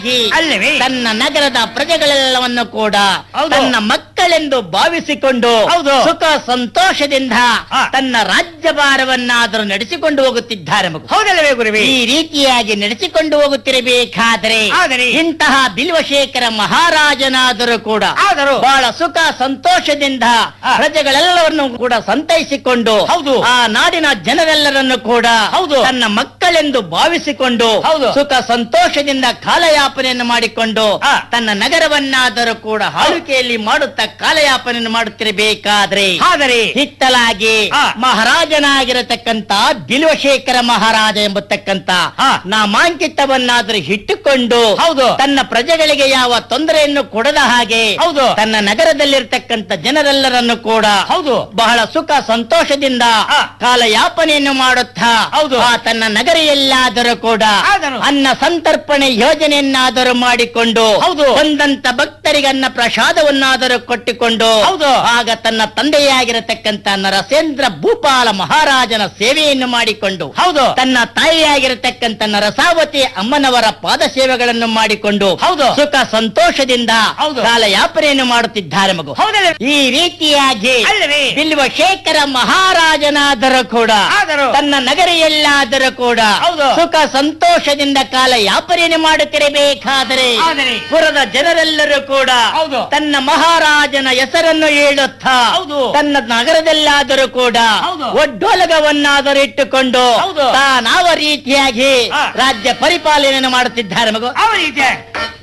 ರೀತಿಯಾಗಿ ಅಲ್ಲವೇ? ತನ್ನ ನಗರದ ಪ್ರಜೆಗಳೆಲ್ಲವನ್ನು ಕೂಡ ಹೌದು. ತನ್ನ ಮಕ್ಕಳೆಂದು ಭಾವಿಸಿಕೊಂಡು ಹೌದು. ಸುಖ ಸಂತೋಷದಿಂದ ಹಾ. ತನ್ನ ರಾಜ್ಯಭಾರವನ್ನಾದರೂ ನಡೆಸಿಕೊಂಡು ಹೋಗುತ್ತಿದ್ದಾರೆ ಮಗು ಹೌದಲ್ಲವೇ ಗುರುವೇ ಈ ರೀತಿಯಾಗಿ ನಡೆಸಿಕೊಂಡು ಹೋಗುತ್ತಿರಬೇಕಾದರೆ ಆದರೆ ಇಂತಹ ಬಿಲ್ವಶೇಖರ ಮಹಾರಾಜನಾದರೂ ಕೂಡ ಆದರೂ ಬಹಳ ಸುಖ ಸಂತೋಷದಿಂದ ಆ. ಪ್ರಜೆಗಳೆಲ್ಲವನ್ನು ಕೂಡ ಸಂತೈಸಿಕೊಂಡು ಹೌದು. ಆ ನಾಡಿನ ಜನರೆಲ್ಲರನ್ನು ಕೂಡ ಹೌದು. ತನ್ನ ಮಕ್ಕಳೆಂದು ಭಾವಿಸಿಕೊಂಡು ಹೌದು. ಸುಖ ಸಂತೋಷದಿಂದ ಕಾಲಯಾಪನೆಯನ್ನು ಮಾಡಿಕೊಂಡು ಆ. ತನ್ನ ನಗರವನ್ನಾದರೂ ಕೂಡ ಆಳ್ವಿಕೆಯಲ್ಲಿ ಮಾಡುತ್ತಾ ಕಾಲಯಾಪನೆಯನ್ನು ಮಾಡುತ್ತಿರಬೇಕಾದ್ರೆ ಆದರೆ ಹಿತ್ತಲಾಗಿ ಆ. ಮಹಾರಾಜನಾಗಿರತಕ್ಕಂತ ಬಿಲ್ವಶೇಖರ ಮಹಾರಾಜ ಎಂಬತಕ್ಕಂತ ಆ. ನಾಮಾಂಕಿತವನ್ನಾದರೂ ಇಟ್ಟುಕೊಂಡು ಹೌದು. ತನ್ನ ಪ್ರಜೆಗಳಿಗೆ ಯಾವ ತೊಂದರೆಯನ್ನು ಕೊಡದ ಹಾಗೆ ಹೌದು. ತನ್ನ ನಗರದಲ್ಲಿರ್ತಕ್ಕಂಥ ಜನರೆಲ್ಲರನ್ನು ಕೂಡ ಹೌದು. ಬಹಳ ಸುಖ ಸಂತೋಷದಿಂದ ಆ. ಕಾಲಯಾಪನೆಯನ್ನು ಮಾಡುತ್ತಾ ಹೌದು. ಆ ತನ್ನ ನಗರಿಯಲ್ಲಾದರೂ ಕೂಡ ಆದರೂ. ಅನ್ನ ಸಂತರ್ಪಣೆ ಯೋಜನೆಯನ್ನಾದರೂ ಮಾಡಿಕೊಂಡು ಹೌದು. ಬಂದಂತ ಭಕ್ತರಿಗೆ ಅನ್ನ ಪ್ರಸಾದವನ್ನಾದರೂ ಕೊಟ್ಟಿಕೊಂಡು ಹೌದು. ಆಗ ತನ್ನ ತಂದೆಯಾಗಿರತಕ್ಕಂತ ನರಸೇಂದ್ರ ಭೂಪಾಲ ಮಹಾರಾಜನ ಸೇವೆಯನ್ನು ಮಾಡಿಕೊಂಡು ಹೌದು. ತನ್ನ ತಾಯಿಯಾಗಿರತಕ್ಕಂತ ನರಸಾವತಿ ಅಮ್ಮನವರ ಪಾದ ಸೇವೆಗಳನ್ನು ಮಾಡಿಕೊಂಡು ಹೌದು. ಸುಖ ಸಂತೋಷದಿಂದ ಹೌದು. ಕಾಲಯಾಪನೆಯನ್ನು ಮಾಡುತ್ತಿದ್ದಾರೆ ಮಗು ಹೌದಲ್ಲವೇ ಈ ರೀತಿಯಾಗಿ ಅಲ್ಲವೇ? ಬಿಲ್ವಶೇಖರ ಮಹಾರಾಜನಾದರೂ ಕೂಡ ಆದರೂ. ತನ್ನ ನಗರಿಯಲ್ಲಾದರೂ ಕೂಡ ಹೌದು. ಸುಖ ಸಂತೋಷದಿಂದ ಕಾಲ ಯಾಪನೆಯನ್ನು ಮಾಡುತ್ತಿರಬೇಕಾದರೆ ಆದರೆ. ಪುರದ ಜನರೆಲ್ಲರೂ ಕೂಡ ಹೌದು. ತನ್ನ ಮಹಾರಾಜನ ಹೆಸರನ್ನು ಹೇಳುತ್ತಾ ಹೌದು. ತನ್ನ ನಗರದಲ್ಲಾದರೂ ಕೂಡ ಹೌದು. ಒಡ್ಡೋಲಗವನ್ನಾದರೂ ಇಟ್ಟುಕೊಂಡು ಹೌದು. ತಾನಾವ ರೀತಿಯಾಗಿ ಆ. ರಾಜ್ಯ ಪರಿಪಾಲನೆಯನ್ನು ಮಾಡುತ್ತಿದ್ದಾರೆ ಮಗು ಆ ರೀತಿ